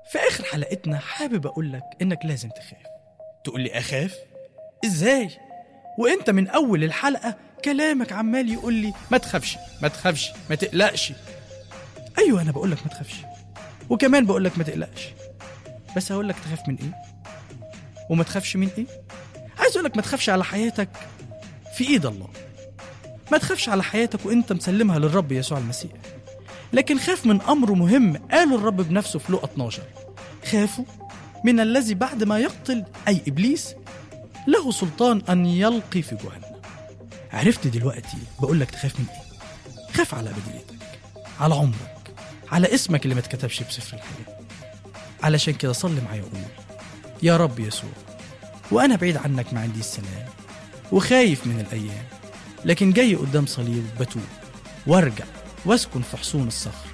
في آخر حلقتنا حابب أقول لك إنك لازم تخاف تقول لي أخاف؟ إزاي؟ وإنت من أول الحلقة كلامك عمال يقول لي ما تخافش ما تخافش ما تقلقش أيوة أنا بقول لك ما تخافش وكمان بقول لك ما تقلقش بس هقول لك تخاف من إيه؟ وما تخافش من إيه؟ عايز أقول لك ما تخافش على حياتك في إيد الله ما تخافش على حياتك وانت مسلمها للرب يسوع المسيح لكن خاف من امر مهم قاله الرب بنفسه في لقا 12 خافوا من الذي بعد ما يقتل اي ابليس له سلطان ان يلقي في جهنم عرفت دلوقتي بقول لك تخاف من ايه خاف على ابديتك على عمرك على اسمك اللي ما اتكتبش بسفر الحياه علشان كده صلي معايا وقول يا رب يسوع وانا بعيد عنك ما عنديش سلام وخايف من الايام لكن جاي قدام صليب بتوب وارجع واسكن في حصون الصخر